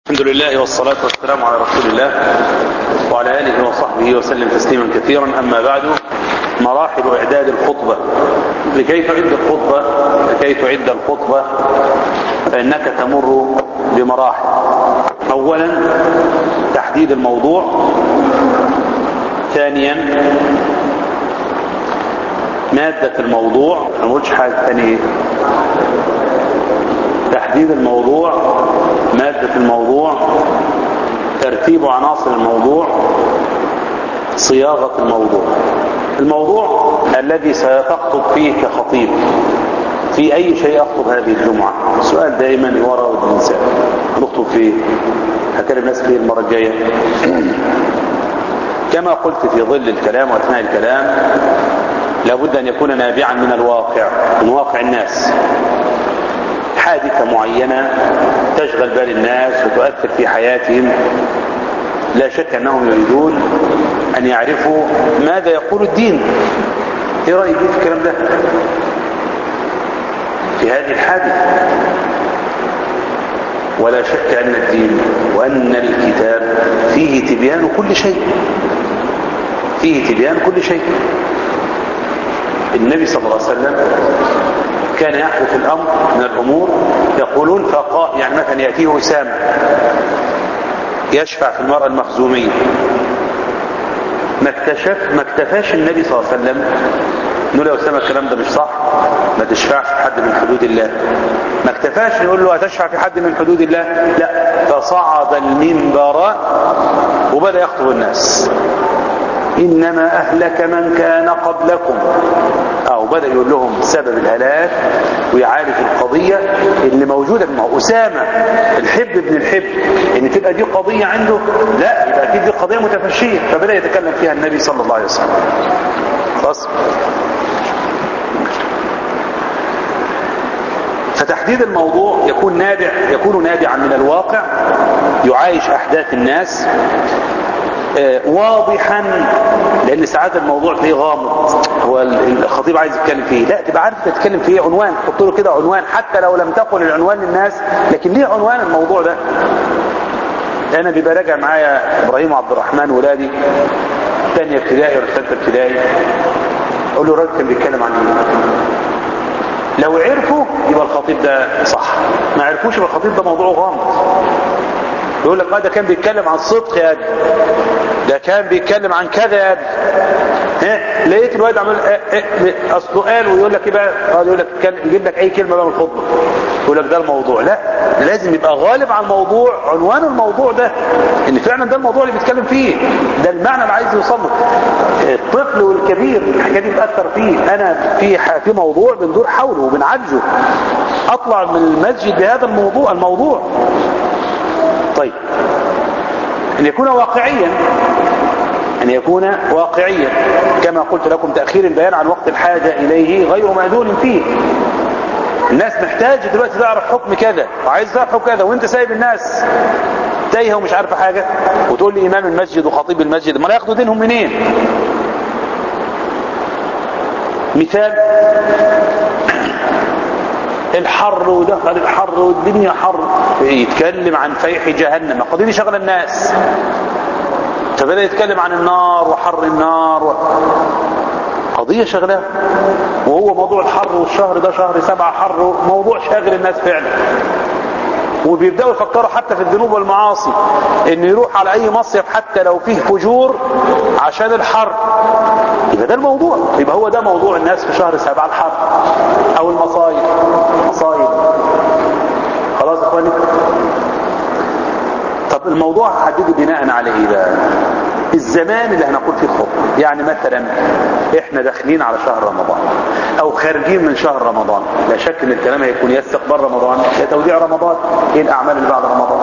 الحمد لله والصلاة والسلام على رسول الله وعلى آله وصحبه وسلم تسليما كثيرا أما بعد مراحل إعداد الخطبة لكي تعد الخطبة لكي تعد الخطبة فإنك تمر بمراحل أولا تحديد الموضوع ثانيا مادة الموضوع ما نقولش حاجة ثانية تحديد الموضوع مادة الموضوع ترتيب عناصر الموضوع صياغة الموضوع الموضوع الذي ستخطب فيه كخطيب في أي شيء أخطب هذه الجمعة سؤال دائما يورى الإنسان نخطب فيه هكلم الناس فيه المرة الجاية كما قلت في ظل الكلام وأثناء الكلام لابد أن يكون نابعا من الواقع من واقع الناس حادثة معينة تشغل بال الناس وتؤثر في حياتهم لا شك أنهم يريدون أن يعرفوا ماذا يقول الدين ايه رأيك في الكلام ده في هذه الحادثة ولا شك أن الدين وأن الكتاب فيه تبيان كل شيء فيه تبيان كل شيء النبي صلى الله عليه وسلم كان يحدث الأمر من الأمور يقولون فقاء يعني مثلا يأتيه أسامة يشفع في المرأة المخزومية ما اكتشف ما اكتفاش النبي صلى الله عليه وسلم نقول يا أسامة الكلام ده مش صح ما تشفعش في حد من حدود الله ما اكتفاش نقول له هتشفع في حد من حدود الله لا فصعد المنبر وبدأ يخطب الناس إنما أهلك من كان قبلكم أو بدأ يقول لهم سبب الهلاك ويعالج القضية اللي موجودة مع أسامة الحب ابن الحب إن تبقى دي قضية عنده لا يبقى أكيد دي قضية متفشية فبدأ يتكلم فيها النبي صلى الله عليه وسلم خلاص فتحديد الموضوع يكون نابع يكون نابعا من الواقع يعايش أحداث الناس واضحا لان ساعات الموضوع فيه غامض هو الخطيب عايز يتكلم فيه لا تبقى عارف تتكلم فيه عنوان تحط له كده عنوان حتى لو لم تقل العنوان للناس لكن ليه عنوان الموضوع ده انا بيبقى راجع معايا ابراهيم عبد الرحمن ولادي ثانيه ابتدائي ولا ثالثه ابتدائي اقول له الراجل كان بيتكلم عن ايه لو عرفوا يبقى الخطيب ده صح ما عرفوش يبقى الخطيب ده موضوعه غامض يقول لك اه ده كان بيتكلم عن الصدق يا ابني ده كان بيتكلم عن كذا يا ابني ها لقيت الواد عمال اصله قال ويقول لك ايه بقى اه يقول لك كان يجيب لك اي كلمه بقى من الخطبه يقول لك ده الموضوع لا لازم يبقى غالب على الموضوع عنوان الموضوع ده ان فعلا ده الموضوع اللي بيتكلم فيه ده المعنى اللي عايز يوصل له الطفل والكبير الحاجات دي بتاثر فيه انا في في موضوع بندور حوله وبنعالجه اطلع من المسجد بهذا الموضوع الموضوع طيب أن يكون واقعيا أن يكون واقعيا كما قلت لكم تأخير البيان عن وقت الحاجة إليه غير مأذون فيه الناس محتاج دلوقتي تعرف حكم كذا وعايز تعرف حكم كذا وانت سايب الناس تايهه ومش عارفه حاجة وتقول لي إمام المسجد وخطيب المسجد ما لا ياخدوا دينهم منين مثال الحر ودخل الحر والدنيا حر يتكلم عن فيح جهنم القضية دي شغل الناس فبدأ يتكلم عن النار وحر النار و... قضية شغلة وهو موضوع الحر والشهر ده شهر سبعة حر موضوع شاغل الناس فعلا وبيبدأوا يفكروا حتى في الذنوب والمعاصي ان يروح على اي مصيف حتى لو فيه فجور عشان الحر يبقى ده الموضوع يبقى هو ده موضوع الناس في شهر سبعة الحر او المصايب مصايب خلاص يا اخواني طب الموضوع هحدده بناء على ايه بقى الزمان اللي هنقول فيه الخطبه يعني مثلا احنا داخلين على شهر رمضان او خارجين من شهر رمضان لا شك ان الكلام هيكون يا استقبال رمضان يا توديع رمضان ايه الاعمال اللي بعد رمضان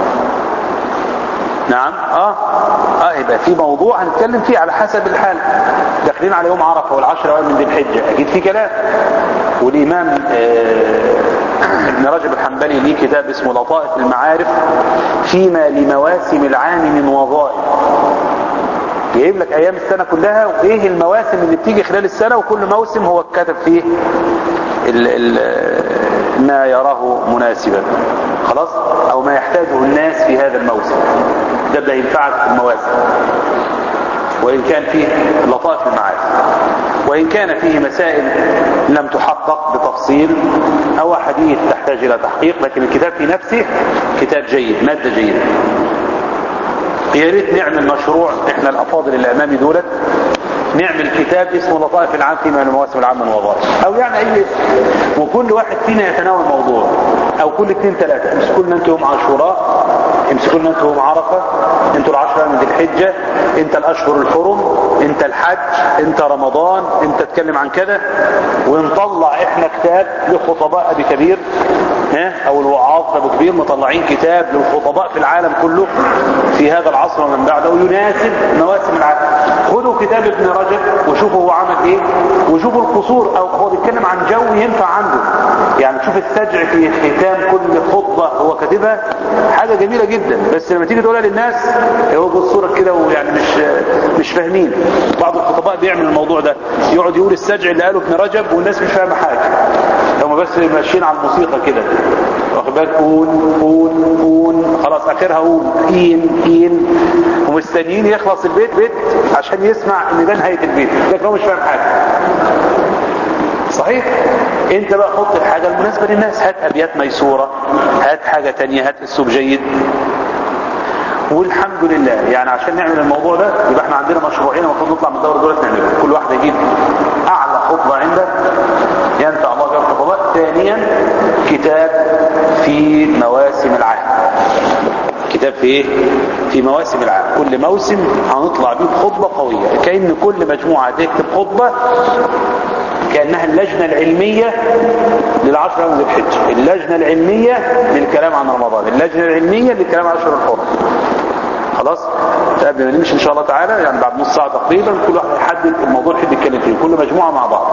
نعم اه اه يبقى في موضوع هنتكلم فيه على حسب الحال داخلين على يوم عرفه والعشر ايام من ذي الحجه اكيد في كلام والامام آه ابن رجب الحنبلي ليه كتاب اسمه لطائف المعارف فيما لمواسم العام من وظائف جايب لك ايام السنة كلها وايه المواسم اللي بتيجي خلال السنة وكل موسم هو كتب فيه ال ال ما يراه مناسبا خلاص او ما يحتاجه الناس في هذا الموسم ده ده ينفعك في المواسم وإن كان فيه لطائف المعارف وإن كان فيه مسائل لم تحقق بتفصيل أو حديث تحتاج إلى تحقيق لكن الكتاب في نفسه كتاب جيد مادة جيدة يا ريت نعمل مشروع احنا الافاضل اللي امامي دولت نعمل كتاب اسمه لطائف العام فيما من المواسم العامة والوظائف او يعني اي وكل واحد فينا يتناول موضوع او كل اثنين ثلاثة امسكوا لنا انتم يوم عاشوراء امسكوا لنا انتم يوم عرفة انتوا العشرة من ذي الحجة انت الاشهر الحرم انت الحج انت رمضان انت تتكلم عن كذا ونطلع احنا كتاب لخطباء ابي كبير ها او الوعاظ ابو كبير مطلعين كتاب للخطباء في العالم كله في هذا العصر ومن بعده ويناسب مواسم العالم خدوا كتاب ابن رجب وشوفوا هو عمل ايه وشوفوا القصور او هو بيتكلم عن جو ينفع عنده يعني تشوف السجع في ختام كل خطبة هو كاتبها حاجة جميلة جدا بس لما تيجي تقولها للناس هو بالصورة كده ويعني مش مش فاهمين بعض الخطباء بيعمل الموضوع ده يقعد يقول السجع اللي قاله ابن رجب والناس مش فاهمة حاجة هم بس ماشيين على الموسيقى كده واخد بالك اون اون اون خلاص اخرها اون اين اين ومستنيين يخلص البيت بيت عشان يسمع ان ده نهايه البيت لكن هو مش فاهم حاجه صحيح انت بقى حط الحاجه المناسبه للناس هات ابيات ميسوره هات حاجه تانية هات اسلوب جيد والحمد لله يعني عشان نعمل الموضوع ده يبقى احنا عندنا مشروعين المفروض نطلع من الدوره دولت نعمله كل واحد يجيب اعلى خطبه عندك ينفع الله جل الخطباء ثانيا كتاب في مواسم العام كتاب في ايه في مواسم العام كل موسم هنطلع بيه بخطبه قويه كأن كل مجموعه تكتب خطبه كأنها اللجنة العلمية للعشرة من ذي الحجة اللجنة العلمية للكلام عن رمضان اللجنة العلمية للكلام عن أشهر الحرم خلاص فقبل ما نمشي إن شاء الله تعالى يعني بعد نص ساعة تقريبا كل واحد يحدد الموضوع اللي يتكلم فيه كل مجموعة مع بعض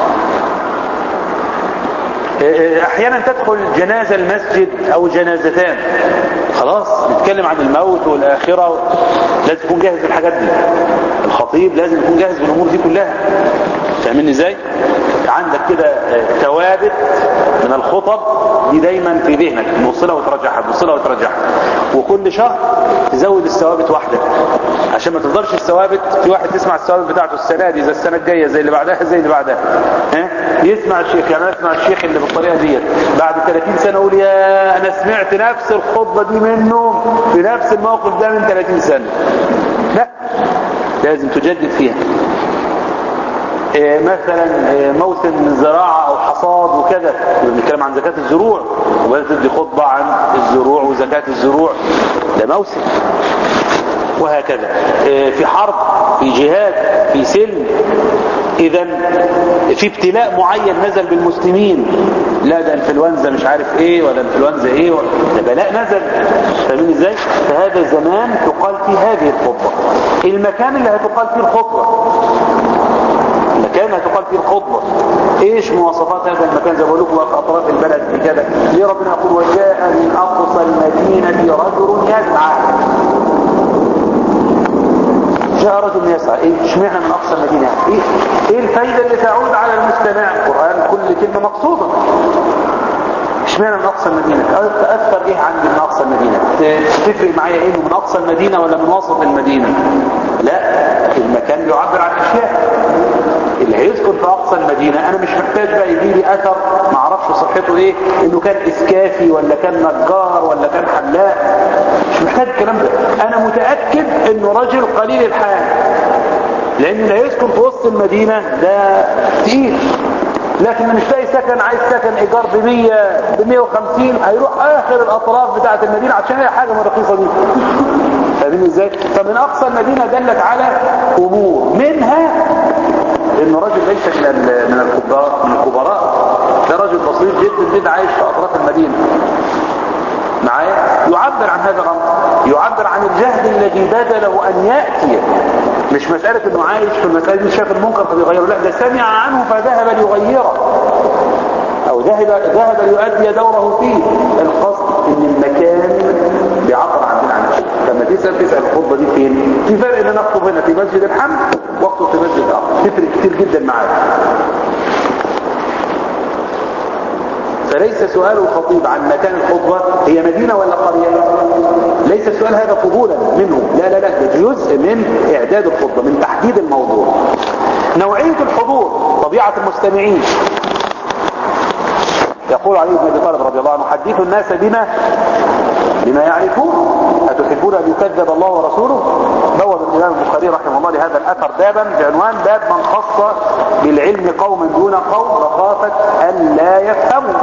احيانا تدخل جنازة المسجد او جنازتان خلاص نتكلم عن الموت والاخرة لازم يكون جاهز بالحاجات دي الخطيب لازم يكون جاهز بالامور دي كلها فاهمين ازاي عندك كده ثوابت من الخطب دي دايما في ذهنك تبص لها وترجعها تبص لها وترجعها وكل شهر تزود الثوابت واحده عشان ما تفضلش الثوابت في واحد تسمع الثوابت بتاعته السنه دي زي السنه الجايه زي اللي بعدها زي اللي بعدها ها يسمع الشيخ يعني انا اسمع الشيخ اللي بالطريقه ديت بعد 30 سنه اقول يا انا سمعت نفس الخطبه دي منه في نفس الموقف ده من 30 سنه لا لازم تجدد فيها مثلا موسم زراعة او حصاد وكذا بنتكلم عن زكاة الزروع وبدأت تدي خطبة عن الزروع وزكاة الزروع ده موسم وهكذا في حرب في جهاد في سلم اذا في ابتلاء معين نزل بالمسلمين لا ده انفلونزا مش عارف ايه ولا انفلونزا ايه ولا ده بلاء نزل فاهمين ازاي فهذا زمان تقال فيه هذه الخطبة المكان اللي هتقال فيه الخطبة المكان هتقال فيه الخطبة ايش مواصفات هذا المكان زي ما بقول لكم في اطراف البلد في كذا ليه ربنا يقول وجاء من اقصى المدينة رجل يسعى جاء رجل يسعى ايه اشمعنى من اقصى المدينة ايه ايه الفايدة اللي تعود على المستمع القرآن كل كلمة مقصودة اشمعنى من اقصى المدينة تأثر ايه عندي من اقصى المدينة تفرق معايا ايه من اقصى المدينة ولا من وسط المدينة لا المكان بيعبر عن اشياء اللي هيسكن في اقصى المدينة انا مش محتاج بقى يجي لي اثر ما اعرفش صحته ايه انه كان اسكافي ولا كان نجار ولا كان حلاق مش محتاج الكلام ده انا متأكد انه رجل قليل الحال لان اللي هيسكن في وسط المدينة ده تقيل لكن مش لاقي سكن عايز سكن ايجار ب 100 ب 150 هيروح اخر الاطراف بتاعه المدينه عشان هي حاجه من الرخيصه دي فاهمين ازاي فمن اقصى المدينه دلت على امور منها انه رجل ليس من من الكبار من الكبراء ده رجل بسيط جدا جدا عايش في اطراف المدينه معايا يعبر عن هذا الامر يعبر عن الجهد الذي بدا له ان ياتي مش مسألة انه عايش في المسألة دي شاف المنكر فبيغيره لا ده سمع عنه فذهب ليغيره او ذهب ذهب ليؤدي دوره فيه القصد ان المكان بيعبر عن عن الشيء لما تسأل تسأل الخطبة دي فين في فرق ان انا اخطب هنا في مسجد الحمد واخطب في مسجد اخر تفرق كتير جدا معايا فليس سؤال الخطيب عن مكان الخطبة هي مدينة ولا قرية ليس السؤال هذا فضولا منه لا لا لا ده جزء من إعداد الخطبة من تحديد الموضوع نوعية الحضور طبيعة المستمعين يقول علي بن ابي طالب رضي الله عنه حدثوا الناس بما بما يعرفون أتحبون أن يكذب الله ورسوله بوب الإمام البخاري رحمه الله لهذا الأثر بابا بعنوان باب من خص بالعلم قوما دون قوم مخافة أن لا يفهموا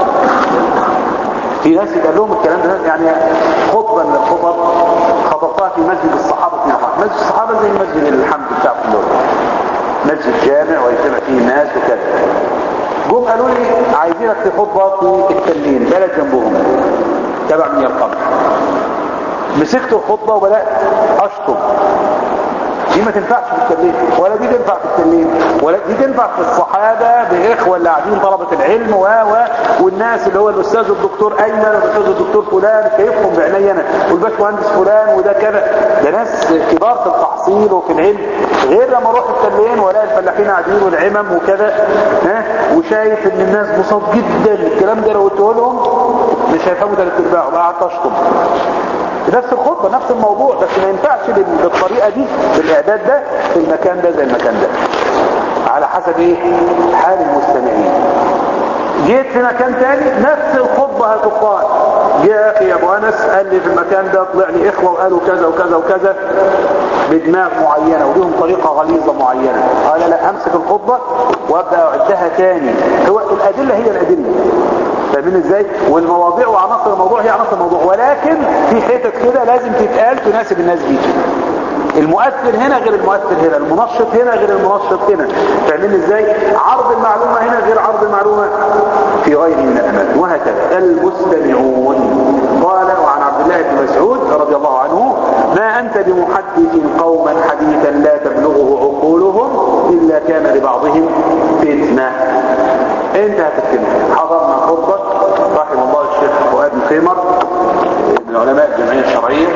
في ناس يقال لهم الكلام ده يعني خطبة من الخطب خطبتها في مسجد الصحابة في نفسه مسجد الصحابة زي مسجد الحمد بتاع كلهم مسجد جامع ويجتمع فيه الناس وكذا جم قالوا لي عايزينك في خطبة في التنين بلد جنبهم تبع من القمر مسكت الخطبة وبدأت أشطب دي ما تنفعش في التنين ولا دي تنفع في التنين ولا دي تنفع في الصحابة بإخوة اللي قاعدين طلبة العلم و و والناس اللي هو الأستاذ الدكتور أيمن والأستاذ الدكتور فلان كيفهم بعيني أنا والباشمهندس فلان وده كذا ده ناس كبار في التحصيل وفي العلم غير لما اروح التنين والاقي الفلاحين قاعدين والعمم وكذا ها وشايف ان الناس بساط جدا الكلام ده لو قلته لهم مش هيفهموا ثلاث ارباعه بقى قعدت اشطب نفس الخطبة نفس الموضوع بس ما ينفعش بالطريقة دي بالإعداد ده في المكان ده زي المكان ده على حسب ايه حال المستمعين جيت في مكان تاني نفس الخطبة هتقال جاء اخي ابو انس قال لي في المكان ده طلع لي اخوة وقالوا كذا وكذا وكذا بدماغ معينة وليهم طريقة غليظة معينة قال لا امسك الخطبة وابدأ اعدها تاني هو الادلة هي الادلة فاهمين ازاي والمواضيع وعناصر الموضوع هي عناصر الموضوع ولكن في حتت كده لازم تتقال تناسب الناس دي المؤثر هنا غير المؤثر هنا المنشط هنا غير المنشط هنا فاهمين ازاي عرض المعلومة هنا غير عرض المعلومة في غيره من الاماكن وهكذا المستمعون قال وعن عبد الله بن مسعود رضي الله عنه ما انت بمحدث قوما حديثا لا تبلغه عقولهم الا كان لبعضهم فتنه انت هتتكلم حضرنا خطبه رحم الله الشيخ فؤاد الخيمر من علماء الجمعيه الشرعيه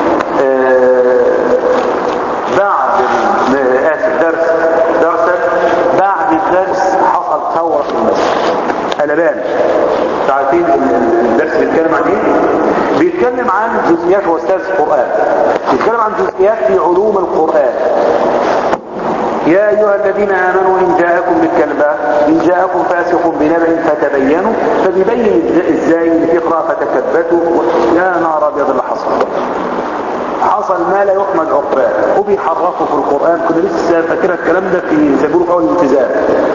بعد اسف درس درسا بعد الدرس حصل ثوره في المسجد قلبان عارفين الدرس بيتكلم عن ايه بيتكلم عن جزئيات هو استاذ قران بيتكلم عن جزئيات في علوم القران يا أيها الذين آمنوا إن جاءكم بالكلبة إن جاءكم فاسق بنبأ فتبينوا فبيبين إزاي اللي في قراءة فتثبتوا يا نار أبيض اللي حصل حصل ما لا يحمد عقباه وبيحرفوا في القرآن كنا لسه فاكرة الكلام ده في زي بيقولوا في أول الالتزام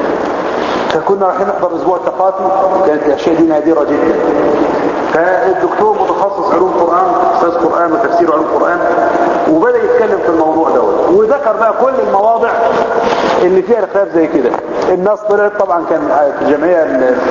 فكنا رايحين نحضر اسبوع الثقافي كانت الاشياء دي نادره جدا فالدكتور متخصص علوم قران استاذ قران وتفسير علوم قران وبدا يتكلم في الموضوع دوت وذكر بقى كل المواضع اللي فيها خلاف زي كده الناس طلعت طبعا كان في الجمعيه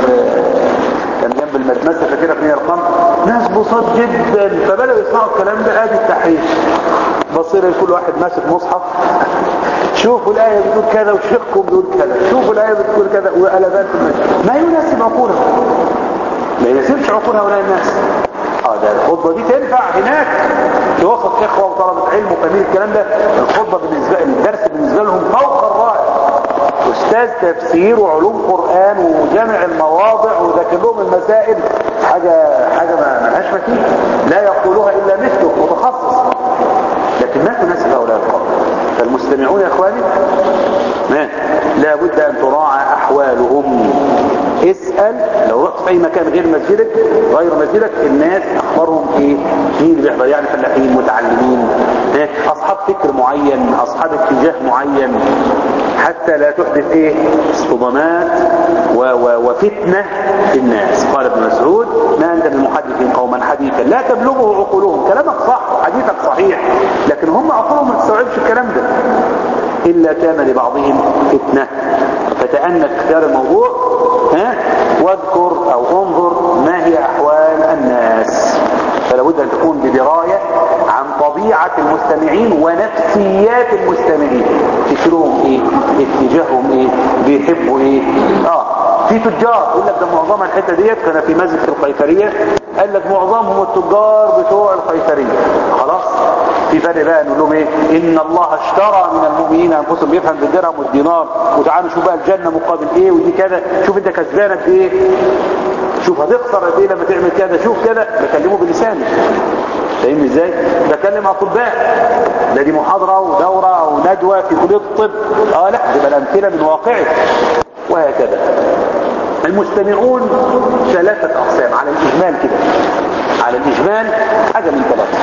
كان جنب المدمسه فاكرها في ارقام ناس بساط جدا فبداوا يسمعوا الكلام ده ادي التحريف بصير كل واحد ماسك مصحف شوفوا الآية بتقول كذا وشيخكم بيقول كذا شوفوا الآية بتقول كذا وقلبات ما يناسب عقولها ما يناسبش عقول هؤلاء الناس اه ده الخطبة دي تنفع هناك في وسط إخوة وطلبة علم وفاهمين الكلام ده الخطبة بالنسبة الدرس بالنسبة لهم فوق الرائع أستاذ تفسير وعلوم قرآن وجامع المواضع وذاكر لهم المسائل حاجة حاجة ما لهاش مثيل لا يقولها إلا مثله متخصص لكن ما تناسب هؤلاء القوم فالمستمعون يا اخواني ما لا بد ان تراعى احوالهم اسأل لو رحت في اي مكان غير مسجدك غير مسجدك الناس اخبارهم ايه مين اللي بيحضر يعني فلاحين متعلمين اصحاب فكر معين اصحاب اتجاه معين حتى لا تحدث ايه اصطدامات و و وفتنة في الناس قال ابن مسعود ما انت بمحدث قوما حديثا لا تبلغه عقولهم كلامك صح حديثك صحيح لكن هم عقولهم ما تستوعبش الكلام ده الا كان لبعضهم فتنة فتأنى اختيار الموضوع ها واذكر او انظر ما هي احوال الناس فلا بد ان تكون بدراية عن طبيعة المستمعين ونفسيات المستمعين فكرهم ايه اتجاههم ايه بيحبوا ايه اه في تجار يقول لك ده معظمها الحته ديت كان في مسجد في القيصريه قال لك معظمهم التجار بتوع القيصريه خلاص في فرق بقى نقول لهم ايه ان الله اشترى من المؤمنين انفسهم بيفهم بالدرهم والدينار وتعالوا شوف بقى الجنه مقابل ايه ودي كذا شوف انت كسبانه بايه شوف هتخسر قد ايه لما تعمل كذا شوف كذا بكلمه بلساني فاهمني ازاي بكلم اطباء ده دي محاضره ودوره او ندوه في كليه الطب اه لا تبقى الامثله من واقعي وهكذا المستمعون ثلاثه اقسام على الاجمال كده على الاجمال حاجه من ثلاثه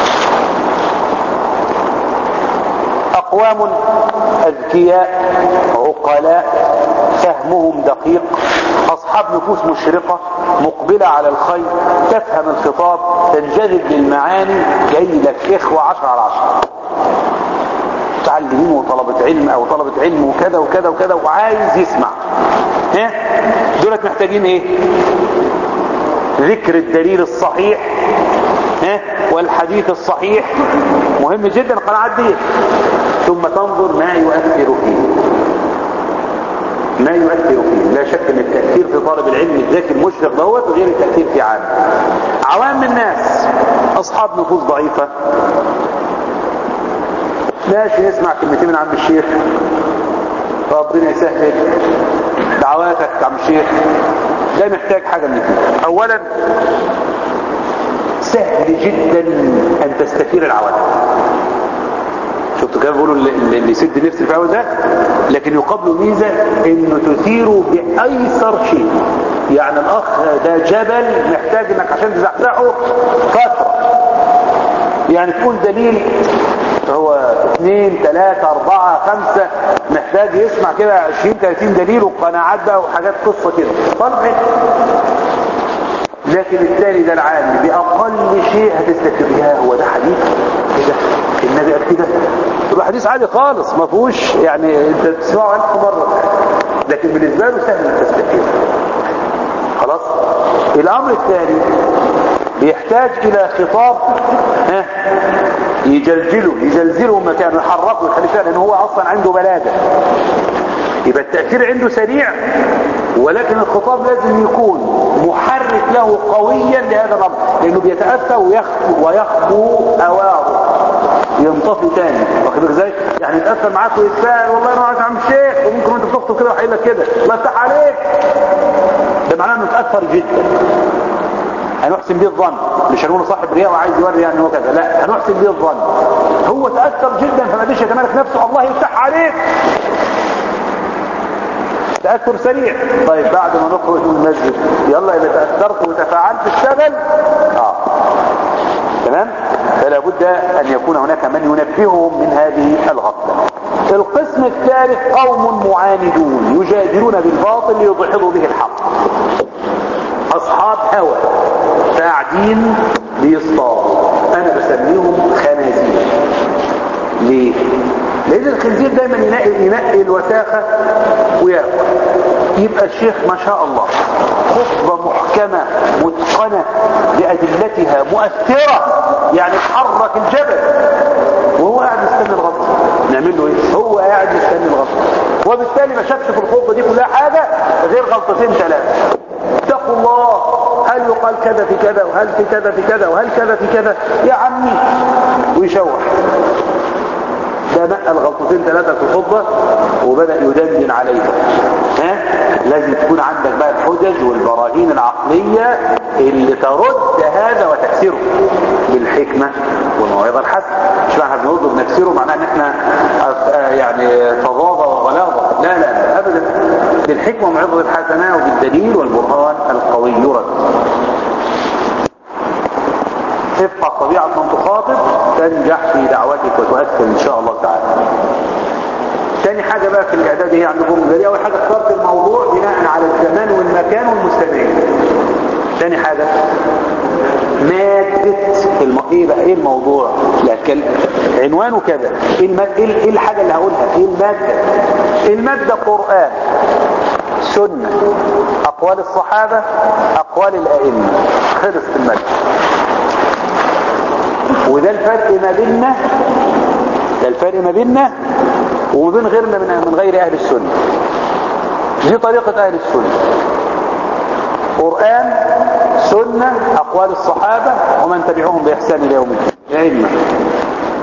أقوام أذكياء عقلاء فهمهم دقيق أصحاب نفوس مشرقة مقبلة على الخير تفهم الخطاب تنجذب للمعاني جاي لك إخوة عشر على عشر متعلمين وطلبة علم أو طلبة علم وكذا وكذا وكذا وعايز يسمع ها دولت محتاجين إيه ذكر الدليل الصحيح ها والحديث الصحيح مهم جدا القناعات دي ثم تنظر ما يؤثر فيه ما يؤثر فيه لا شك ان التأثير في طالب العلم الذكي المشرق دوت غير التأثير في عام عوام الناس اصحاب نفوس ضعيفة ماشي نسمع كلمتين من عم الشيخ ربنا يسهل دعواتك عم الشيخ ده محتاج حاجة من الاثنين اولا سهل جدا ان تستثير العوام شفتوا كده بيقولوا اللي, اللي يسد نفس الفعل ده لكن يقابله ميزة انه تثيره بايسر شيء يعني الاخ ده جبل محتاج انك عشان تزحزحه فترة يعني تكون دليل هو اثنين ثلاثة اربعة خمسة محتاج يسمع كده عشرين ثلاثين دليل وقناعات بقى وحاجات قصة كده طلعت لكن الثاني ده العام بأقل شيء هتستفيد يا هو ده حديث كده النبي قال كده يبقى حديث عادي خالص ما فيهوش يعني انت تسمعه ألف مرة لكن بالنسبة له سهل انك تستفيد خلاص الأمر الثاني بيحتاج إلى خطاب ها يجلجله يزلزله مكانه يحركه يخليه فيها لأن هو أصلا عنده بلاغة يبقى التأثير عنده سريع ولكن الخطاب لازم يكون محرك له قويا لهذا الأمر لأنه بيتأثر ويخبو, ويخبو أواره ينطفي تاني واخد بالك ازاي يعني يتأثر معاك ويتساءل والله انا عايز عم الشيخ وممكن وانت بتخطب كده وحيل لك كده الله يفتح عليك ده معناه انه اتأثر جدا هنحسن به الظن مش هنقول صاحب رياء وعايز يوري يعني هو كذا لا هنحسن به الظن هو تأثر جدا فما قدرش يتمالك نفسه الله يفتح عليك تأثر سريع طيب بعد ما نخرج من المسجد يلا إذا تأثرت وتفاعلت اشتغل آه. تمام فلا بد أن يكون هناك من ينبههم من هذه الغفلة القسم الثالث قوم معاندون يجادلون بالباطل ليضحضوا به الحق أصحاب هوى فاعدين بيصطادوا أنا بسميهم خنازير ليه؟ لأن الخنزير دايما ينقي, ينقي الوساخة ويأكل يبقى الشيخ ما شاء الله خطبة محكمة متقنة بأدلتها مؤثرة يعني تحرك الجبل وهو قاعد يستنى الغطس نعمل له ايه هو قاعد يستنى الغطس وبالتالي ما شافش في الخطبة دي كلها حاجة غير غلطتين ثلاثة اتقوا الله هل يقال كذا في كذا وهل في كذا في كذا وهل كذا في كذا يا عمي ويشوح ده نقى الغلطتين ثلاثة في الخطبة وبدأ يدندن عليها ها لازم تكون عندك بقى الحجج والبراهين العقلية اللي ترد هذا وتكسره بالحكمة والموعظة الحسنة مش معنى بنقول بنكسره معناه ان احنا يعني فظاظة وغلاظة لا لا لا ابدا بالحكمة والموعظة الحسنة وبالدليل والبرهان القوي يرد تبقى طبيعة من تخاطب تنجح في دعوتك وتؤثر ان شاء الله تعالى تاني حاجة بقى في الاعداد هي عندكم جريئة اول حاجة اخترت الموضوع بناء على الزمان والمكان والمستمعين تاني حاجة مادة الم... ايه بقى ايه الموضوع لا كل... عنوانه كذا ايه, الماد... ايه الحاجة اللي هقولها ايه المادة المادة قرآن سنة اقوال الصحابة اقوال الائمة خلص المادة وده الفرق ما بيننا ده الفرق ما بيننا وما بين غيرنا من, من غير اهل السنة دي طريقة اهل السنة قرآن سنة اقوال الصحابة ومن تبعهم باحسان الى يوم الدين علما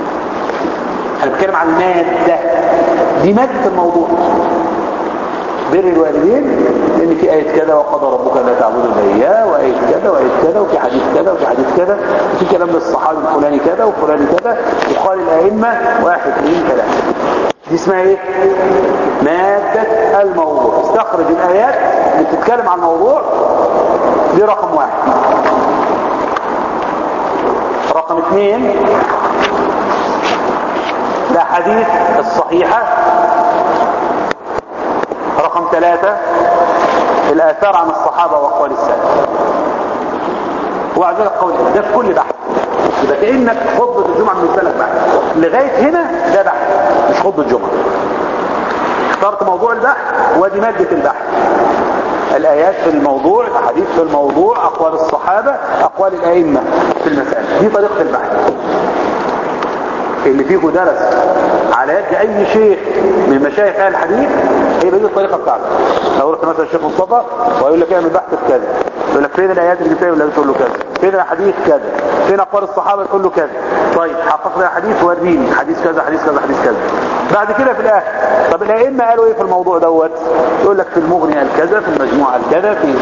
انا بتكلم عن المادة دي مادة الموضوع بر الوالدين لان في آية كذا وقضى ربك لا تعبدوا الا اياه وآية كذا وآية كذا وفي حديث كذا وفي حديث كذا وفي كلام للصحابي الفلاني كذا وفلاني كذا وقال الأئمة واحد اثنين ثلاثة دي اسمها ايه مادة الموضوع استخرج الآيات اللي بتتكلم عن الموضوع دي رقم واحد رقم اثنين الأحاديث الصحيحة رقم ثلاثة الآثار عن الصحابة وأقوال السلف وبعد ذلك قول ده في كل بحث يبقى كأنك خطبة الجمعة بالنسبة لك بحث لغاية هنا ده بحث مش خطبة جمعة اخترت موضوع البحث ودي مادة البحث الآيات في الموضوع الحديث في الموضوع أقوال الصحابة أقوال الأئمة في المسألة دي طريقة البحث اللي فيه درس على يد اي شيخ من مشايخ اهل الحديث هي دي الطريقه بتاعته لو رحت مثلا الشيخ مصطفى ويقول لك اعمل بحث في كذا يقول لك فين الايات اللي فيها ولا تقول له كذا فين الحديث كذا فين اقوال الصحابه تقول له كذا طيب حقق لي حديث وريني حديث كذا حديث كذا حديث كذا بعد كده في الاخر طب الائمه قالوا ايه في الموضوع دوت يقول لك في المغني قال كذا في المجموعه قال كذا في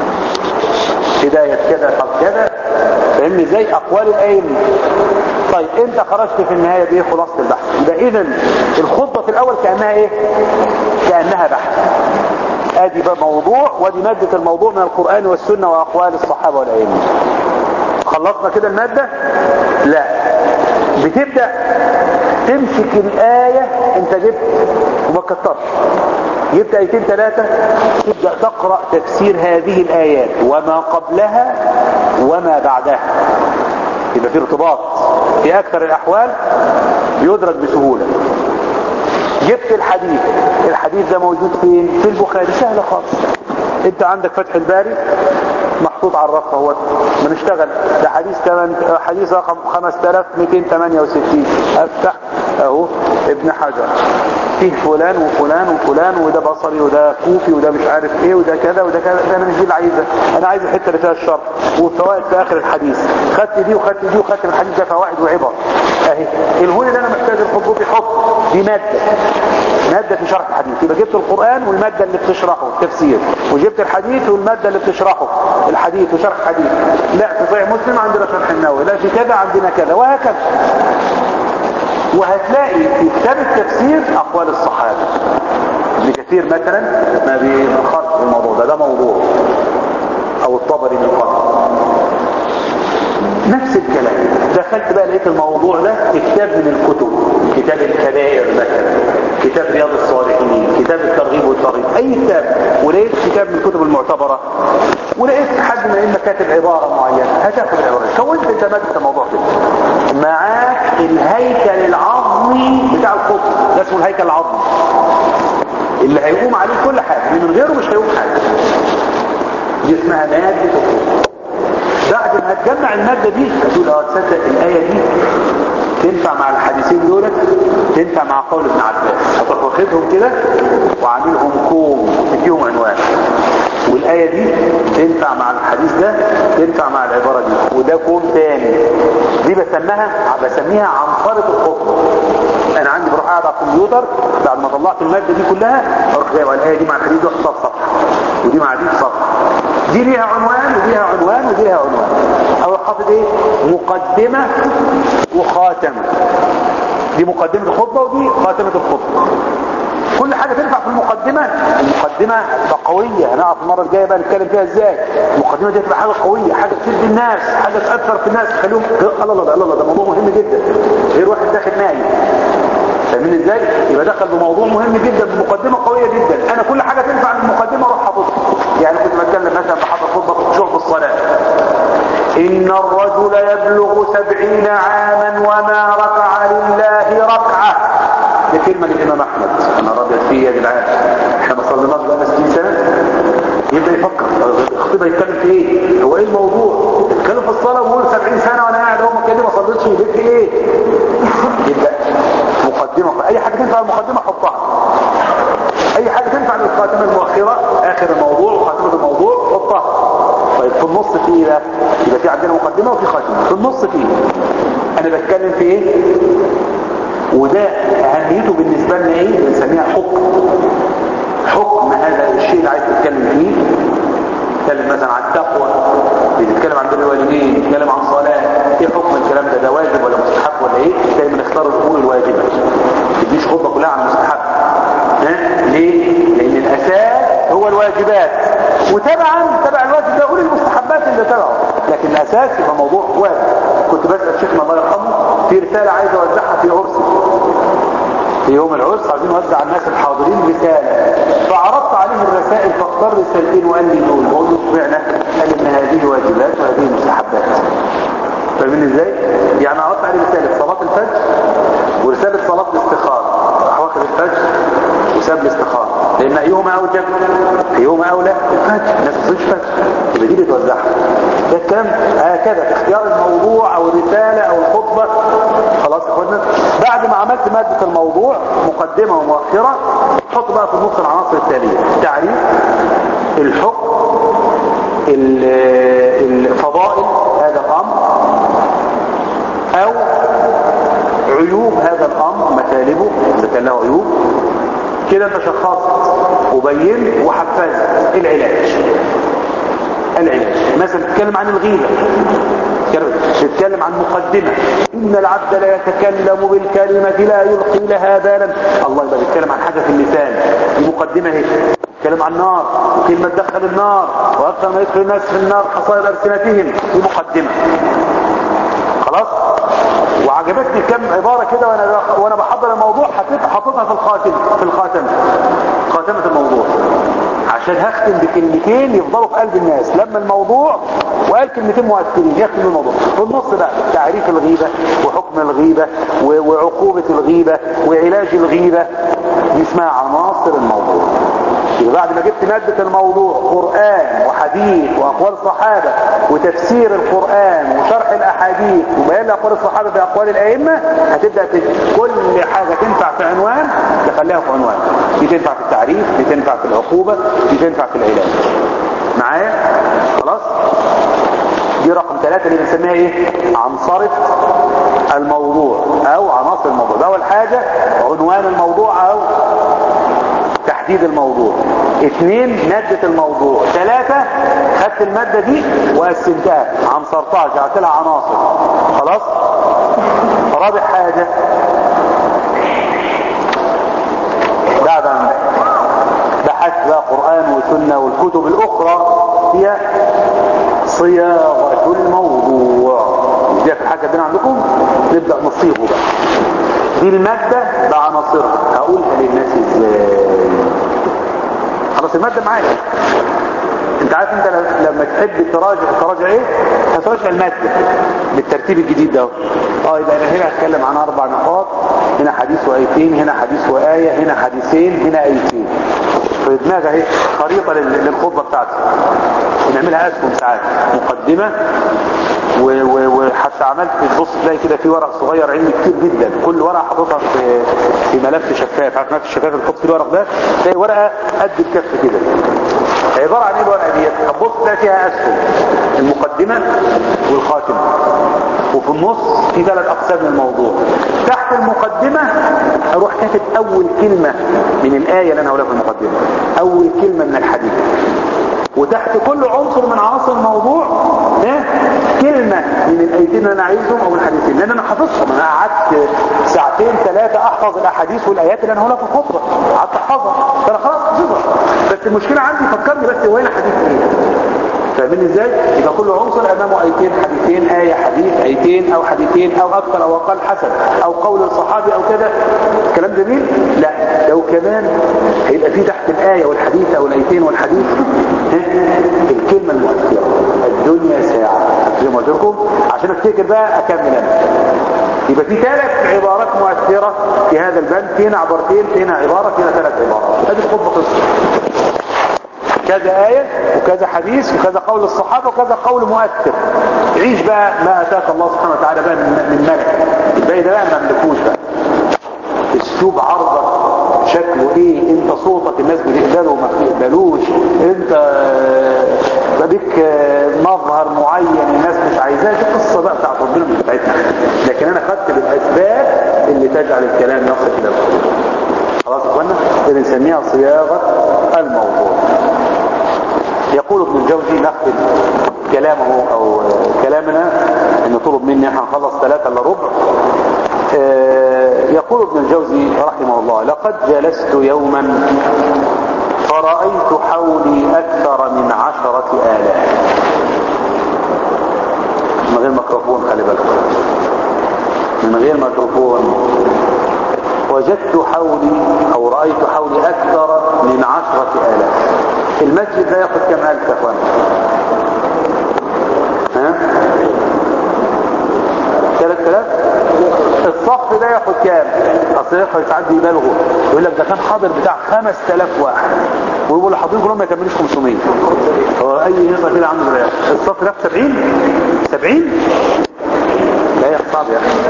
بدايه كذا قال كذا فاهمني ازاي اقوال الائمه طيب انت خرجت في النهاية بايه خلاصة البحث يبقى اذا الخطبة في الاول كأنها ايه كأنها بحث ادي بقى موضوع ودي مادة الموضوع من القرآن والسنة واقوال الصحابة والائمة خلصنا كده المادة لا بتبدأ تمسك الآية انت جبت وما كترش جبت ايتين ثلاثة تبدأ تقرأ تفسير هذه الآيات وما قبلها وما بعدها يبقى في ارتباط في اكثر الاحوال بيدرك بسهولة جبت الحديث الحديث ده موجود فين في البخاري سهلة خالص انت عندك فتح الباري محطوط على الرف اهوت بنشتغل ده حديث كمان حديث رقم 5268 افتح اهو ابن حجر فيه فلان وفلان وفلان وده بصري وده كوفي وده مش عارف ايه وده كذا وده كذا ده انا مش دي اللي عايزه انا عايز الحته اللي فيها الشرح والفوائد في اخر الحديث خدت دي وخدت دي وخدت الحديث ده فوائد وعبر اهي الهون اللي انا محتاج الخطوط يحط دي ماده ماده في شرح الحديث يبقى جبت القران والماده اللي بتشرحه التفسير وجبت الحديث والماده اللي بتشرحه الحديث وشرح الحديث لا في صحيح مسلم عندنا شرح النووي لا في كذا عندنا كذا وهكذا وهتلاقي في كتاب التفسير اقوال الصحابه ابن كثير مثلا ما بيخرج في الموضوع ده ده موضوع او الطبري من قبل نفس الكلام دخلت بقى لقيت الموضوع ده في كتاب من الكتب كتاب الكبائر مثلا كتاب رياض الصالحين كتاب الترغيب والترهيب اي كتاب ولقيت كتاب من الكتب المعتبره ولقيت حد من الائمه كاتب عباره معينه هتاخد العباره كونت انت ماده الموضوع كده معاك الهيكل العظمي بتاع الخطب ده اسمه الهيكل العظمي اللي هيقوم عليه كل حاجه اللي من غيره مش هيقوم حاجه دي اسمها ماده الخطب بعد ما هتجمع المادة دي هتقول اه تصدق الآية دي تنفع مع الحديثين دولت تنفع مع قول ابن عباس هتروح واخدهم كده وعاملهم كوم تديهم عنوان والآية دي تنفع مع الحديث ده تنفع مع العبارة دي وده كوم تاني دي بسميها بسميها عنصرة الخطبة انا عندي بروح قاعد على الكمبيوتر بعد ما طلعت المادة دي كلها اروح جايب الآية دي مع الحديث ده احطها في صفحة ودي مع دي في صفحة دي ليها عنوان وليها عنوان ودي ليها عنوان او حاطط ايه مقدمة وخاتمة دي مقدمة الخطبة ودي خاتمة الخطبة كل حاجة تنفع في المقدمة المقدمة تبقى قوية هنعرف المرة الجاية بقى نتكلم فيها ازاي المقدمة دي تبقى حاجة قوية حاجة تفيد الناس حاجة تأثر في الناس تخليهم الله الله الله ده موضوع مهم جدا غير واحد داخل نايم فاهمين ازاي يبقى دخل بموضوع مهم جدا بمقدمة قوية جدا انا كل حاجة تنفع من المقدمة اروح حاططها يعني كنت بتكلم مثلا بحضر خطبة شرب الصلاة إن الرجل يبلغ سبعين عاما وما ركع لله ركعة دي كلمة للإمام أحمد أنا راضي فيه يا جدعان احنا ما صليناش بقى 60 سنة يبدأ يفكر الخطيب يتكلم في ايه هو ايه الموضوع يتكلم في الصلاة ويقول 70 سنة وانا قاعد اهو مكاني ما صليتش يبقى في ايه يبقى مقدمة اي حاجة تنفع المقدمة حطها اي حاجة تنفع للخاتمة المؤخرة اخر الموضوع وخاتمة الموضوع حطها طيب في النص في ايه بقى يبقى في عندنا مقدمة وفي خاتمة في النص في ايه انا بتكلم في ايه وده اهميته بالنسبة لنا ايه بنسميها حكم حكم هذا الشيء اللي عايز تتكلم فيه تتكلم مثلا عن التقوى بتتكلم عن بر الوالدين بتتكلم عن صلاة ايه حكم الكلام ده ده واجب ولا مستحب ولا ايه دايما نختار الامور الواجبة ما تديش خطبة كلها عن المستحب ها ليه لان الاساس هو الواجبات وتبعا تبع الواجب ده قول المستحبات اللي تبعه لكن الاساس يبقى موضوع واجب كنت بسأل شيخنا الله يرحمه في رسالة عايز اوزعها في عرسي في يوم العرس عايزين نوزع الناس الحاضرين رسالة فعرضت عليه الرسائل فاختار رسالتين وقال لي دول بقول له اشمعنى قال ان هذه واجبات وهذه مستحبات فاهمين ازاي يعني عرضت عليه رسالة صلاة الفجر ورسالة صلاة الاستخارة راح واخد الفجر وساب الاستخارة لان ايهما اوجب ايهما اولى الفجر الناس ما تصليش فجر يبقى دي بتوزعها ده الكلام هكذا في اختيار الموضوع او الرسالة او الخطبة خلاص يا اخوانا بعد ما عملت مادة الموضوع مقدمة ومؤخرة حط بقى في النص العناصر التالية تعريف الحكم الفضائل هذا الامر او عيوب هذا الامر مطالبه اذا كان له عيوب كده انت شخصت وبينت وحفزت العلاج العلاج مثلا تتكلم عن الغيبة تتكلم عن مقدمة إن العبد لا يتكلم بالكلمة لا يلقي لها بالا الله يبقى بيتكلم عن حاجة في اللسان المقدمة هي تتكلم عن النار وكلمة تدخل النار وأكثر ما يدخل الناس في النار حصائد ألسنتهم دي مقدمة خلاص وعجبتني كم عبارة كده وانا وانا بحضر الموضوع حطيت حطيتها في الخاتم في الخاتمة خاتمة الموضوع عشان هختم بكلمتين يفضلوا في قلب الناس لما الموضوع وقال كلمتين مؤثرين يختم الموضوع في النص بقى تعريف الغيبة وحكم الغيبة وعقوبة الغيبة وعلاج الغيبة دي اسمها عناصر الموضوع يبقى بعد ما جبت مادة الموضوع قرآن وحديث وأقوال الصحابة وتفسير القرآن وشرح الأحاديث وبيان أقوال الصحابة بأقوال الأئمة هتبدأ كل حاجة تنفع في عنوان تخليها في عنوان دي تنفع في التعريف دي تنفع في العقوبة دي تنفع في العلاج معايا خلاص دي رقم ثلاثة اللي بنسميها ايه عنصرة الموضوع او عناصر الموضوع ده اول حاجة عنوان الموضوع او تحديد الموضوع اثنين مادة الموضوع ثلاثة خدت المادة دي وقسمتها عنصرتها جعلت لها عناصر خلاص رابع حاجة بعد ان بحثت بقى قرآن وسنة والكتب الأخرى هي صياغة الموضوع دي في حاجة بين عندكم نبدأ نصيغه بقى دي المادة بعناصرها هقولها للناس ازاي خلاص المادة معاك انت عارف انت لما تحب تراجع تراجع ايه هتراجع المادة بالترتيب الجديد ده اه يبقى انا هنا هتكلم عن اربع نقاط هنا حديث وايتين هنا حديث وايه هنا حديثين هنا ايتين في دماغي اهي خريطه للخطبه بتاعتي ونعملها اسهم ساعات مقدمه وحتى عملت تبص تلاقي كده في ورق صغير عندي كتير جدا كل ورقه حاططها في في ملف شفاف عارف ملف الشفاف اللي تحط فيه الورق ده تلاقي ورقه قد الكف كده عباره عن ايه الورقه ديت طب بص تلاقي فيها اسهم المقدمه والخاتمه وفي النص في ثلاث اقسام للموضوع تحت المقدمه اروح كاتب اول كلمه من الايه اللي انا هقولها في المقدمه اول كلمه من الحديث وتحت كل عنصر من عناصر الموضوع ها كلمة من الايتين اللي انا عايزهم او الحديثين لان انا حافظهم انا قعدت ساعتين ثلاثة احفظ الاحاديث والايات اللي انا هقولها في الخطبة قعدت احفظها فانا خلاص حافظها بس المشكلة عندي فكرني بس هو هنا حديث ايه فاهمين ازاي يبقى كل عنصر امامه ايتين حديثين ايه حديث ايتين او حديثين او اكثر او اقل حسب او قول الصحابي او كده الكلام جميل لا لو كمان هيبقى في تحت الايه والحديث او الايتين والحديث الكلمه المؤثره الدنيا ساعه زي ما قلت لكم عشان افتكر بقى اكمل انا يبقى في ثلاث عبارات مؤثره في هذا البند في هنا عبارتين في هنا عباره في هنا ثلاث عبارات ادي الخطبه قصه كذا آية وكذا حديث وكذا قول الصحابة وكذا قول مؤثر عيش بقى ما أتاك الله سبحانه وتعالى بقى من ملك الباقي ده بقى ما ملكوش بقى اسلوب عرضك شكله ايه انت صوتك الناس بتقبله وما بتقبلوش انت بك مظهر معين الناس مش عايزاه دي قصه بقى بتاعت ربنا مش بتاعتنا لكن انا خدت بالاسباب اللي تجعل الكلام يصل الى الخروج خلاص يا اخوانا بنسميها صياغة الموضوع يقول ابن الجوزي نختم كلامه او كلامنا ان طلب مني احنا نخلص ثلاثة الا ربع يقول ابن الجوزي رحمه الله لقد جلست يوما فرأيت حولي أكثر من عشرة آلاف من غير ميكروفون خلي بالك من غير ميكروفون وجدت حولي أو رأيت حولي أكثر من عشرة آلاف المسجد ده ياخد كم ألف يا أخوان ها 3000 الصف ده ياخد كام اصل ياخد ساعات بيبالغوا يقول لك ده كان حاضر بتاع 5000 واحد ويقول الحاضرين كلهم ما يكملوش 500 هو اي نقطه كده عنده بلاش الصف ده 70 70 لا يا صعب يا اخي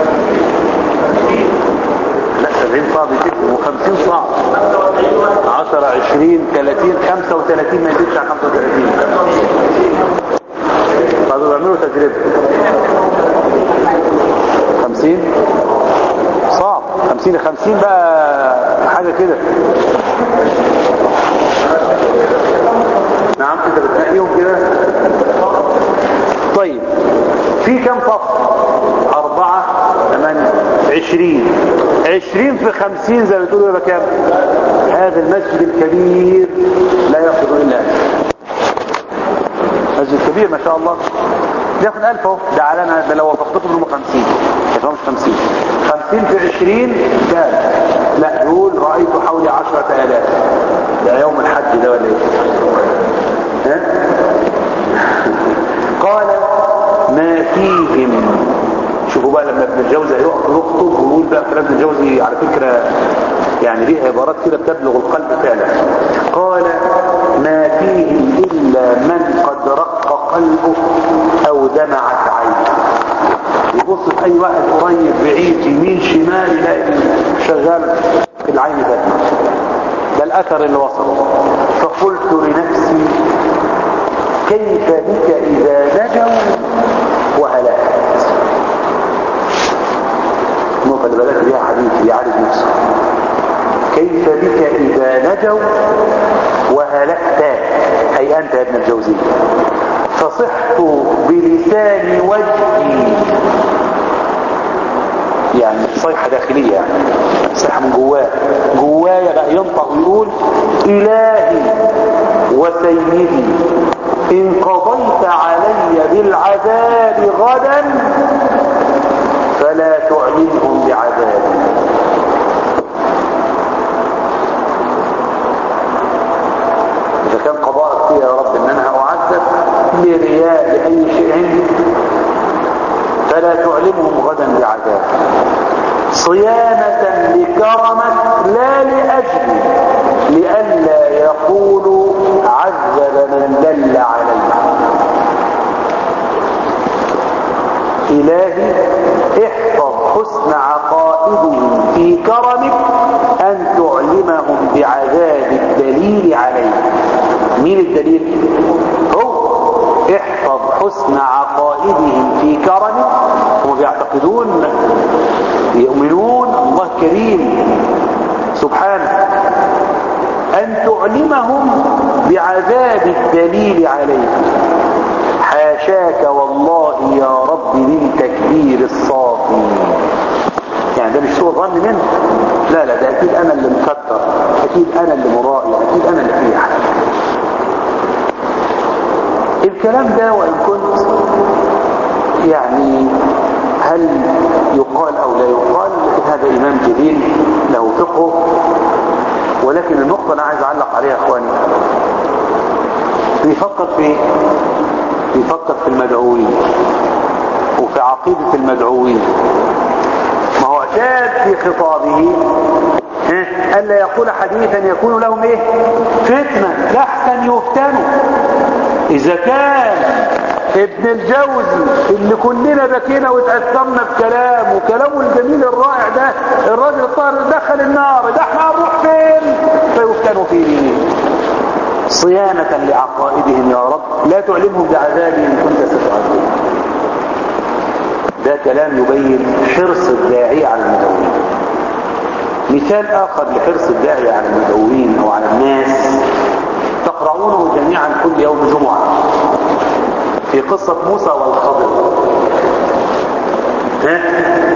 لا 70 صعب جدا و50 صعب 10 20 30 35 ما يزيدش عن 35 طب بيعملوا تجربه 50 صعب 50 50 بقى حاجة كده نعم انت بتنقيهم كده طيب في كم صف أربعة ثمانية عشرين عشرين في خمسين زي ما بتقولوا يبقى كام هذا المسجد الكبير لا يأخذ إلا مسجد كبير ما شاء الله ياخد ألف اهو ده على ده لو وافقتكم انهم 50 يبقى مش 50 50 في 20 كام لا يقول رأيت حوالي 10000 ده يوم الحج ده ولا ايه ها قال ما فيهم شوفوا بقى لما ابن الجوزي يقف يخطب ويقول بقى كلام ابن الجوزي على فكرة يعني ليها عبارات كده بتبلغ القلب فعلا قال ما فيهم إلا من قد رق قلبه أو دمعت عينه يبص في أي واحد قريب بعيد يمين شمال يلاقي شغال في العين ده ده الأثر اللي وصله فقلت لنفسي كيف بك إذا نجوا وهلكت النقطة اللي بدأت بها حديث يعالج نفسه كيف بك إذا نجوا وهلكت أي أنت يا ابن الجوزي فصحت بلسان وجهي يعني صيحة داخلية يعني صيحة من جواه جوايا بقى ينطق ويقول إلهي وسيدي إن قضيت علي بالعذاب غدا فلا تعلمهم بعذابي إذا كان قضاءك فيها يا رب إن أنا أعذب لرياء لأي شيء عندي فلا تعلمهم غدا بعذاب صيانة لكرمك لا لأجل لئلا يقولوا عذب من دل عليه إلهي احفظ حسن عقائدهم في كرمك أن تعلمهم بعذاب الدليل عليه مين الدليل هو احفظ حسن عقائدهم في كرمك هم بيعتقدون يؤمنون الله كريم سبحانه أن تعلمهم بعذاب الدليل عليه حاشاك والله يا رب بالتكبير الصافي يعني ده مش سوء ظن منه لا لا ده اكيد انا اللي مكتر اكيد انا اللي مرائي اكيد انا اللي فيه حاجه الكلام ده وان كنت يعني هل يقال او لا يقال لكن هذا امام جليل له فقه ولكن النقطه انا عايز اعلق عليها اخواني بيفكر في بيفكر في المدعوين وفي عقيدة المدعوين ما هو اعتاد في خطابه ألا يقول حديثا يكون لهم ايه فتنة لحسن يفتنوا اذا كان ابن الجوزي اللي كلنا بكينا واتأثرنا بكلامه وكلامه الجميل الرائع ده الراجل الطاهر دخل النار ده احنا هنروح فين فيفتنوا في دينه صيانة لعقائدهم يا رب لا تعلمهم بعذابي إن كنت ستعذب ده كلام يبين حرص الداعية على المدعوين مثال آخر لحرص الداعي على المدعوين أو على الناس تقرؤونه جميعا كل يوم جمعة في قصة موسى والخضر ها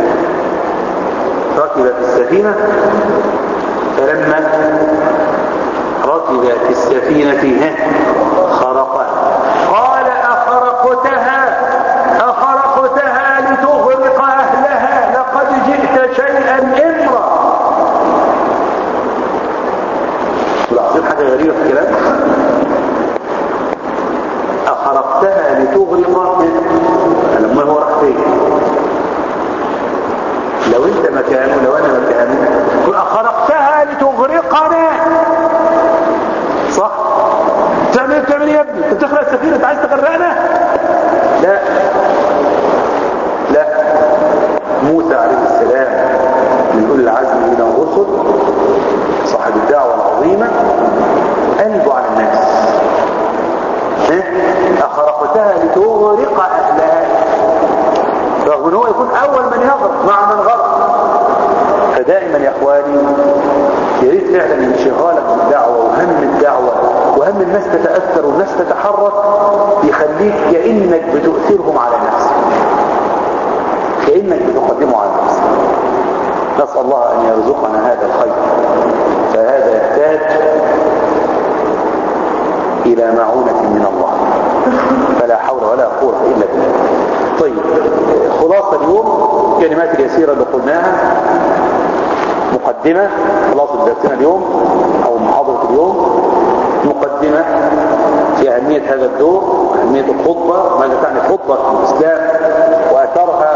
ركب في السفينة فلما ركب في السفينة ها خرقها قال أخرقتها أخرقتها لتغرق أهلها لقد جئت شيئا إمرا تلاحظين حاجة غريبة في الكلام أخرقتها لتغرق لما هو راح فين لو انت مكانه لو انا مكانه قل أخرقتها لتغرقنا صح تعمل بتعمل يا ابني انت بتخرق السفينة انت عايز تغرقنا لا لا موسى عليه السلام من أولي العزم من الرسل صاحب الدعوة العظيمة قلبه على الناس أخرقتها لتغرق أهلها رغم ان هو يكون أول من يغرق مع من غرق فدائما يا إخواني يريد فعلا انشغالك بالدعوة وهم الدعوة وهم الناس تتأثر والناس تتحرك يخليك كأنك بتؤثرهم على نفسك كأنك بتقدمه على نفسك نسأل الله أن يرزقنا هذا الخير فهذا يحتاج إلى معونة من الله فلا حول ولا قوة إلا بالله طيب خلاصة اليوم الكلمات اليسيرة اللي قلناها مقدمة خلاصة درسنا اليوم أو محاضرة اليوم مقدمة في أهمية هذا الدور أهمية الخطبة ماذا تعني خطبة في الإسلام وأثرها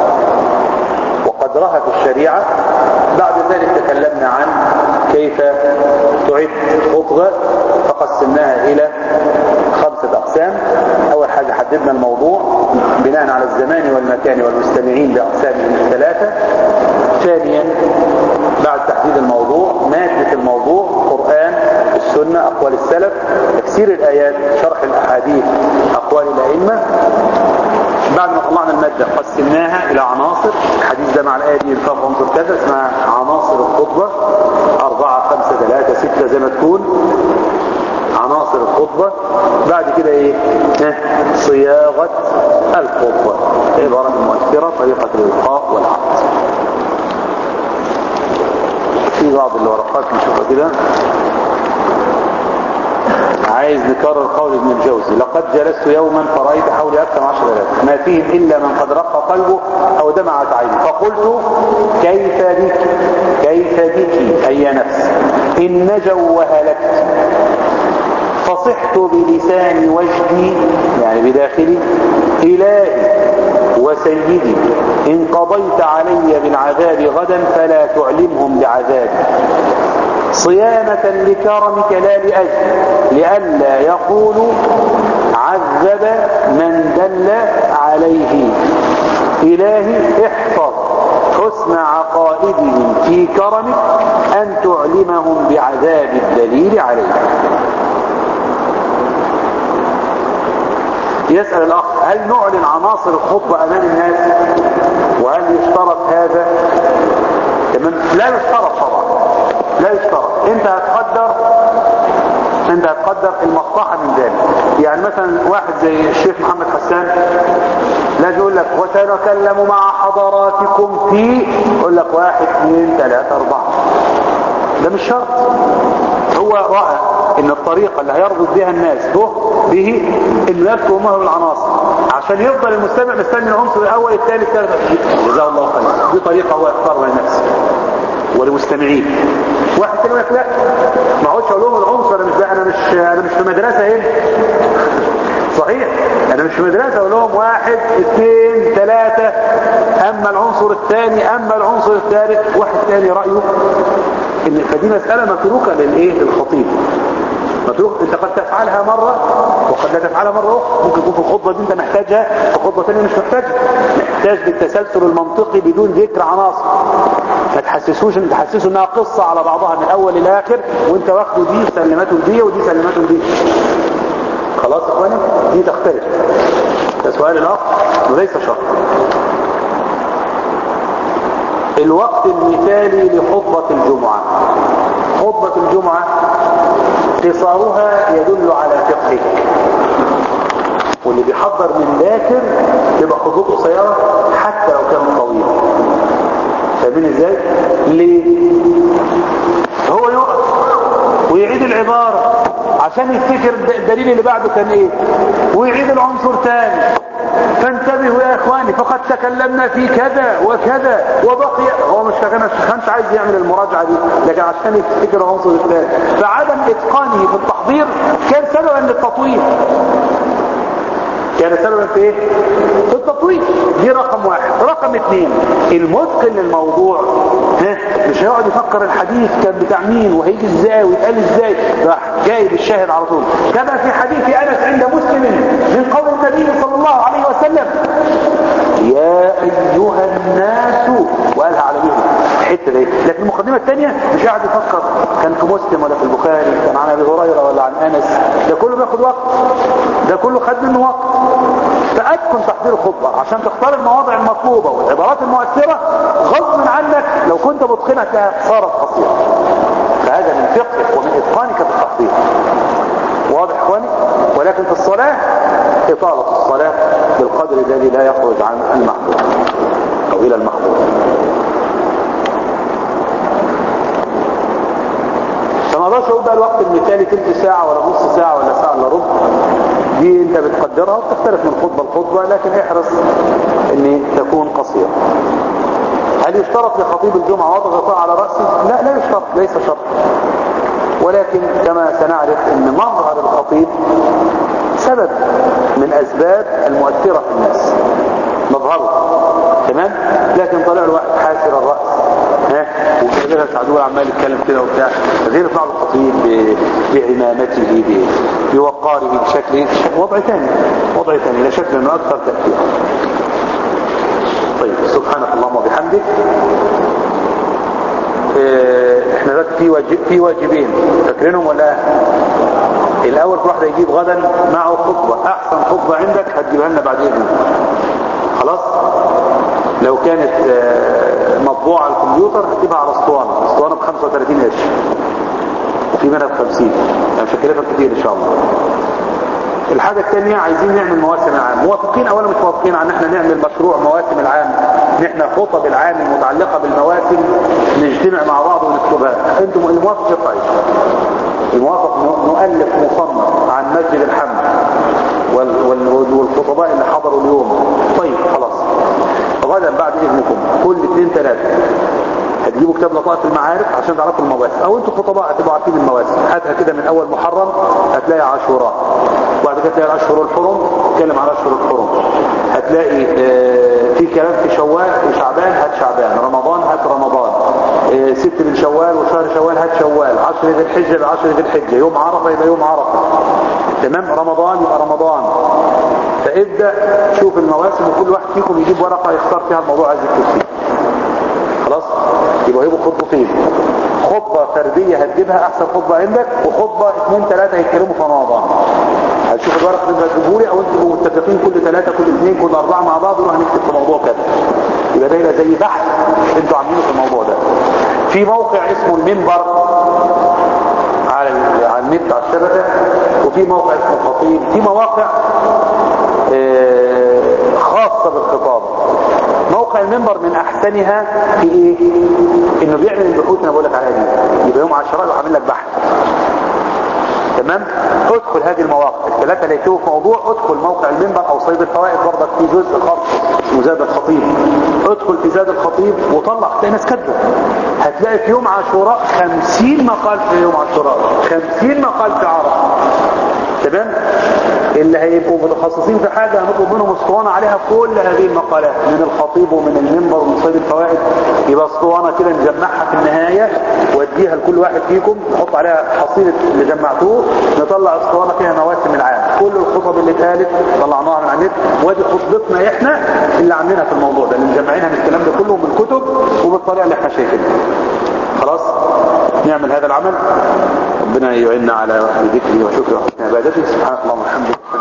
وقدرها في الشريعة بعد ذلك تكلمنا عن كيف تعد خطبة فقسمناها إلى خمسة أقسام أول حاجة حددنا الموضوع بناء على الزمان والمكان والمستمعين بأقسامهم الثلاثة ثانيا بعد تحديد الموضوع مادة الموضوع قرآن السنة أقوال السلف تفسير الآيات شرح الأحاديث أقوال الأئمة بعد ما طلعنا المادة قسمناها إلى عناصر الحديث ده مع الآية دي ينفق عنصر كذا اسمها عناصر الخطبة أربعة خمسة ثلاثة ستة زي ما تكون عناصر الخطبة بعد كده ايه صياغة الخطبة عبارة مؤثرة طريقة الإلقاء والعقد في بعض الورقات نشوفها كده عايز نكرر قول ابن الجوزي لقد جلست يوما فرأيت حولي أكثر من عشر آلاف ما فيهم إلا من قد رق قلبه أو دمعت عينه فقلت كيف بك كيف بك أي نفس إن نجوا وهلكت فصحت بلسان وجدي يعني بداخلي إلهي وسيدي إن قضيت علي بالعذاب غدا فلا تعلمهم بعذابي صيانة لكرمك لا لأجل لئلا يقولوا عذب من دل عليه إلهي احفظ حسن عقائدهم في كرمك أن تعلمهم بعذاب الدليل عليه يسأل الأخ هل نعلن عناصر الخطبة أمام الناس وهل يشترط هذا تمام لا يشترط طبعا لا يشترط انت هتقدر انت هتقدر المصلحة من ذلك يعني مثلا واحد زي الشيخ محمد حسان لا يقول لك وسنكلم مع حضراتكم في يقول لك واحد اثنين ثلاثة اربعة ده مش شرط هو رأى ان الطريقة اللي هيربط بها الناس به به انه يذكر مهر العناصر عشان يفضل المستمع مستني العنصر الاول الثاني الثالث جزاه الله خيرا دي طريقة هو يختارها لنفسه ولمستمعين واحد تاني لك لا ما اقعدش اقول لهم العنصر انا مش انا مش انا مش في مدرسه هنا صحيح انا مش في مدرسه اقول لهم واحد اثنين ثلاثه اما العنصر الثاني اما العنصر الثالث واحد ثاني رايه إن فدي مساله متروكه للايه للخطيب متروك انت قد تفعلها مرة وقد لا تفعلها مرة اخرى ممكن يكون في الخطبة دي انت محتاجها في خطبة ثانيه مش محتاجها محتاج بالتسلسل المنطقي بدون ذكر عناصر ما تحسسوش ان تحسسوا انها قصة على بعضها من الاول للاخر وانت واخده دي سلمته دي ودي سلمته دي خلاص يا اخواني دي تختلف ده سؤال الاخ وليس شرط الوقت المثالي لخطبة الجمعة خطبة الجمعة قصارها يدل على فقهك واللي بيحضر من باكر تبقى خطوط قصيرة حتى لو كان طويل فاهمين ازاي؟ ليه؟ هو يقف ويعيد العبارة عشان يفتكر الدليل اللي بعده كان ايه ويعيد العنصر تاني فانتبهوا يا اخواني فقد تكلمنا في كذا وكذا وبقي هو مش كانش عايز يعمل المراجعة دي لكن عشان يفتكر العنصر الثاني فعدم اتقانه في التحضير كان سببا للتطويل كان سببا في ايه في التطويل دي رقم واحد رقم اثنين المتقن للموضوع ها مش هيقعد يفكر الحديث كان بتاع مين وهيجي ازاي ويتقال ازاي راح جايب الشاهد على طول كما في حديث انس عند مسلم من قول النبي صلى الله عليه وسلم يا ايها الناس وقالها على مين الحته دي لكن المقدمه الثانيه مش قاعد يفكر كان في مسلم ولا في البخاري كان عن ابي هريره ولا عن انس ده كله بياخد وقت ده كله خد منه وقت فأتقن تحضير الخطبة عشان تختار المواضع المطلوبة والعبارات المؤثرة غصب عنك لو كنت متقنة صارت قصيرة فهذا من فقهك ومن إتقانك في التحضير واضح اخواني ولكن في الصلاة إطالة الصلاة بالقدر الذي لا يخرج عن المحظور أو إلى المحظور فما اقدرش اقول بقى الوقت المثالي تلت ساعة ولا نص ساعة ولا ساعة الا ربع دي انت بتقدرها وبتختلف من خطبة لخطبة لكن احرص ان تكون قصيرة هل يشترط لخطيب الجمعة وضع غطاء على رأسه لا لا يشترط ليس شرط ولكن كما سنعرف ان مظهر الخطيب سبب من اسباب المؤثرة في الناس مظهره تمام لكن طلع له واحد حاسر الرأس ها وكذا سعدول عمال يتكلم كده وبتاع غير يطلع له الخطيب بعمامته بوقاره بشكل وضع ثاني وضع ثاني لا شك انه اكثر تأثيرا طيب سبحانك اللهم وبحمدك اه احنا دلوقتي في واجب في واجبين فاكرينهم ولا الاول كل واحد يجيب غدا معه خطبه احسن خطبه عندك هتجيبها لنا بعد اذنك خلاص لو كانت مطبوعة على الكمبيوتر هتجيبها على اسطوانة اسطوانة ب 35 قرش وفي منها ب 50 يعني مش هكلفك كتير ان شاء الله الحاجة الثانية عايزين نعمل مواسم العام موافقين اولا مش موافقين عن احنا نعمل مشروع مواسم العام ان احنا خطب العام المتعلقة بالمواسم نجتمع مع بعض ونكتبها انتم الموافق يطلع الموافق نؤلف مصنف عن مسجد الحمد والخطباء اللي حضروا اليوم طيب خلاص غدا بعد اذنكم كل اثنين ثلاثة هتجيبوا كتاب لطائف المعارف عشان تعرفوا المواسم او انتوا خطباء هتبقوا عارفين المواسم هاتها كده من اول محرم هتلاقي عاشوراء وبعد كده تلاقي الاشهر الحرم تتكلم عن الاشهر الحرم هتلاقي اه في كلام في شوال في شعبان هات شعبان رمضان هات رمضان اه ست من شوال وشهر شوال هات شوال عشر ذي الحجة بعشر ذي الحجة يوم عرفة يبقى يوم عرفة تمام رمضان يبقى رمضان فابدأ شوف المواسم وكل واحد فيكم يجيب ورقة يختار فيها الموضوع عايز يكتب فيه خلاص يبقى هيبقوا خطبتين خطبة فردية هتجيبها احسن خطبة عندك وخطبة اثنين ثلاثة يتكلموا في رمضان هتشوف الورقة اللي تجيبوا او انتوا متفقين كل ثلاثة كل اثنين كل اربعة مع بعض نروح نكتب في موضوع كذا يبقى ده زي بحث انتوا عاملينه في الموضوع ده في موقع اسمه المنبر على على النت على الشبكة وفي موقع اسمه الخطيب في مواقع خاصة بالخطاب موقع المنبر من احسنها في ايه انه بيعمل البحوث انا بقول لك عليها دي يبقى يوم عشرة وعامل لك بحث تمام ادخل هذه المواقع الثلاثة اللي يكتبوا في موضوع ادخل موقع المنبر او صيد الفوائد برضك في جزء خاص اسمه زاد الخطيب ادخل في زاد الخطيب وطلع تلاقي ناس كاتبه هتلاقي في يوم عاشوراء خمسين مقال في يوم عاشوراء خمسين مقال في عرفة تمام اللي هيبقوا متخصصين في حاجة هنطلب منهم اسطوانة عليها كل هذه المقالات من الخطيب ومن المنبر ومن صيد الفوائد يبقى اسطوانة كده نجمعها في النهاية واديها لكل واحد فيكم نحط عليها حصيلة اللي جمعتوه نطلع اسطوانة فيها مواسم العام كل الخطب اللي اتقالت طلعناها من على النت وادي خطبتنا احنا اللي عاملينها في الموضوع ده اللي مجمعينها من الكلام ده كله من الكتب وبالطريقة اللي احنا شايفينها خلاص نعمل هذا العمل ربنا يعيننا على ذكره وشكره وحسن عبادته سبحانك اللهم وبحمدك